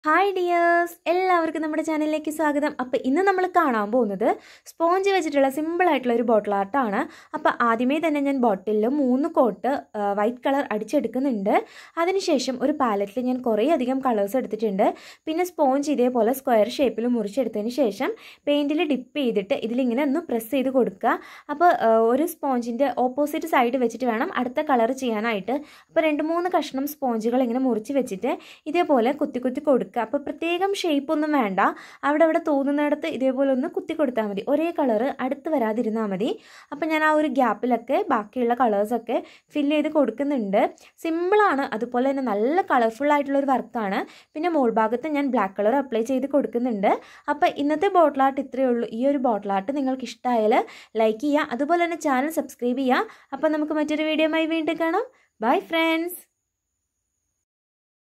hi dears എല്ലാവർക്കും നമ്മുടെ ചാനലിലേക്ക് സ്വാഗതം അപ്പോൾ ഇന്ന് നമ്മൾ കാണാൻ പോകുന്നത് സ്പോഞ്ച് വെച്ചിട്ടുള്ള സിമ്പിൾ ആയിട്ടുള്ള ഒരു ബോട്ടിൽ ആർട്ടാണ് അപ്പോൾ ആദ്യമേ തന്നെ ഞാൻ ബോട്ടിലിൽ മൂന്ന് കോട്ട് വൈറ്റ് കളർ അടിച്ചെടുക്കുന്നുണ്ട് അതിനുശേഷം ഒരു പാലറ്റിൽ ഞാൻ കുറേ അധികം കളേഴ്സ് എടുത്തിട്ടുണ്ട് പിന്നെ സ്പോഞ്ച് ഇതേപോലെ സ്ക്വയർ ഷേപ്പിൽ മുറിച്ചെടുത്തതിന് ശേഷം പെയിൻറ്റിൽ ഡിപ്പ് ചെയ്തിട്ട് ഇതിലിങ്ങനെ ഒന്ന് പ്രസ് ചെയ്ത് കൊടുക്കുക അപ്പോൾ ഒരു സ്പോഞ്ചിൻ്റെ ഓപ്പോസിറ്റ് സൈഡ് വെച്ചിട്ട് വേണം അടുത്ത കളർ ചെയ്യാനായിട്ട് അപ്പോൾ രണ്ട് മൂന്ന് കഷ്ണം സ്പോഞ്ചുകൾ ഇങ്ങനെ മുറിച്ച് വെച്ചിട്ട് ഇതേപോലെ കുത്തി കുത്തി കൊടുക്കുക അപ്പോൾ പ്രത്യേകം ഷേപ്പ് ഒന്നും വേണ്ട അവിടെ അവിടെ തോന്നുന്നിടത്ത് ഇതേപോലെ ഒന്ന് കുത്തി കൊടുത്താൽ മതി ഒരേ കളറ് അടുത്ത് വരാതിരുന്നാൽ മതി അപ്പോൾ ഞാൻ ആ ഒരു ഗ്യാപ്പിലൊക്കെ ബാക്കിയുള്ള കളേഴ്സൊക്കെ ഫില്ല് ചെയ്ത് കൊടുക്കുന്നുണ്ട് സിമ്പിളാണ് അതുപോലെ തന്നെ നല്ല കളർഫുൾ ആയിട്ടുള്ള ഒരു വർക്കാണ് പിന്നെ മോൾ ഭാഗത്ത് ഞാൻ ബ്ലാക്ക് കളർ അപ്ലൈ ചെയ്ത് കൊടുക്കുന്നുണ്ട് അപ്പോൾ ഇന്നത്തെ ബോട്ടിൽ ആർട്ട് ഇത്രയേ ഉള്ളൂ ഈ ഒരു ബോട്ടിൽ ആർട്ട് നിങ്ങൾക്ക് ഇഷ്ടമായാൽ ലൈക്ക് ചെയ്യുക അതുപോലെ തന്നെ ചാനൽ സബ്സ്ക്രൈബ് ചെയ്യുക അപ്പോൾ നമുക്ക് മറ്റൊരു വീഡിയോയുമായി വീണ്ടും കാണാം ബൈ ഫ്രണ്ട്സ്